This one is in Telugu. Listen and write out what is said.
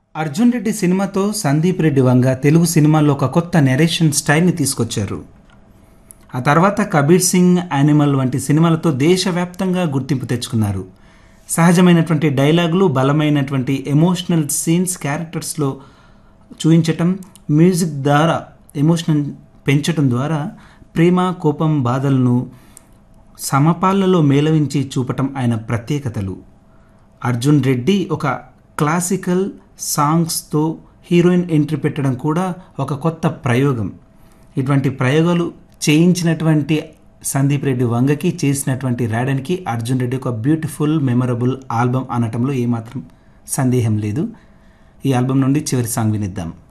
అర్జున్ రెడ్డి సినిమాతో సందీప్ రెడ్డి వంగ తెలుగు సినిమాల్లో ఒక కొత్త నెరేషన్ స్టైల్ని తీసుకొచ్చారు ఆ తర్వాత కబీర్ సింగ్ యానిమల్ వంటి సినిమాలతో దేశవ్యాప్తంగా గుర్తింపు తెచ్చుకున్నారు సహజమైనటువంటి డైలాగులు బలమైనటువంటి ఎమోషనల్ సీన్స్ క్యారెక్టర్స్లో చూపించటం మ్యూజిక్ ద్వారా ఎమోషనల్ పెంచటం ద్వారా ప్రేమ కోపం బాధలను సమపాళ్లలో మేళవించి చూపటం ఆయన ప్రత్యేకతలు అర్జున్ రెడ్డి ఒక క్లాసికల్ సాంగ్స్తో హీరోయిన్ ఎంట్రీ పెట్టడం కూడా ఒక కొత్త ప్రయోగం ఇటువంటి ప్రయోగాలు చేయించినటువంటి సందీప్ రెడ్డి వంగకి చేసినటువంటి రాడన్కి అర్జున్ రెడ్డి ఒక బ్యూటిఫుల్ మెమరబుల్ ఆల్బమ్ అనటంలో ఏమాత్రం సందేహం లేదు ఈ ఆల్బమ్ నుండి చివరి సాంగ్ వినిద్దాం